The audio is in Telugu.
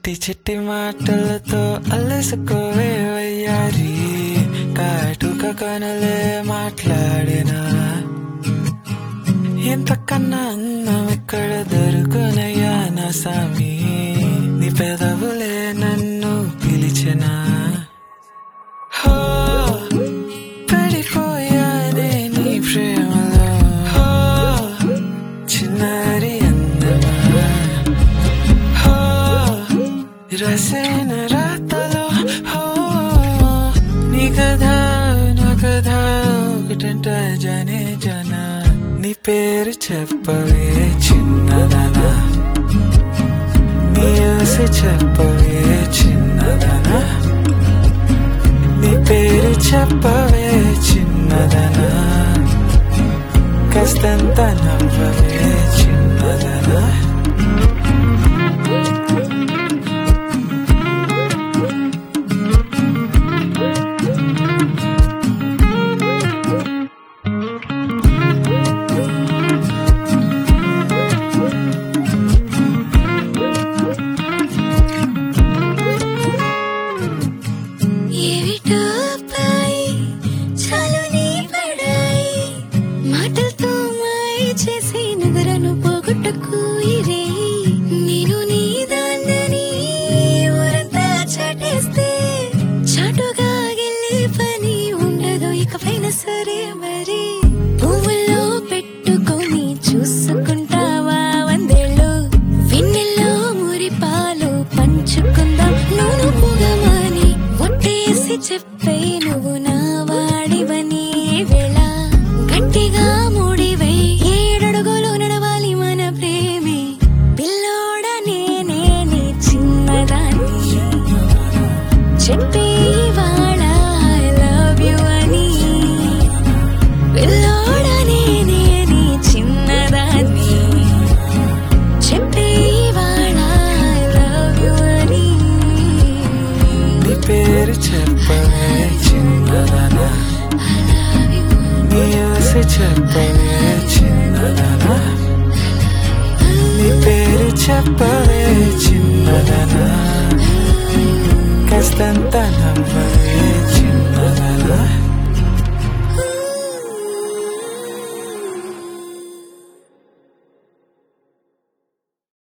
చిట్టి చిట్టి మాటలతో అల్లసుకోవే వయ్యారి కాటుక కనులే మాట్లాడినా ఎంతకన్నా అందం ఎక్కడ దొరుకునయ్యా నా సామి నీ పెదవులే నన్ను పిలిచినా హో పడిపోయానే నీ ప్రేమలో హో చిన్నారి అందమా హో రసేన రాతలో హో నీ కథ నా కథ ఒకటంట జనే జన నీ పేరు చెప్పవే చిన్నదనా నీ ఆశ చెప్పవే చిన్నదనా నీ పేరు చెప్పవే చిన్నదనా కాస్తంత నవ్వవే చిన్నదనా ఏమిటో అబ్బాయి చాలు నీ పడాయి మాటలతో మాయ చేసి నిద్రను పోగొట్టకు ఇరే నేను నీ దాన్నని ఊరంతా చాటేస్తే చాటుగా గెల్లే పని ఉండదు ఇకపైన సరే మరి పువ్వుల్లో పెట్టుకొని చూసుకుంటావా వందేళ్ళు వెన్నెల్లో మురి పాలు పంచుకుందాం నూనె పొగమని ఒట్టేసి చెప్పే నువ్వు నా వాడివని వేళ గట్టిగా ముడివై ఏడడుగులు నడవాలి మన ప్రేమే పిల్లోడ నేనే నీ చిన్నదాన్ని చెప్పే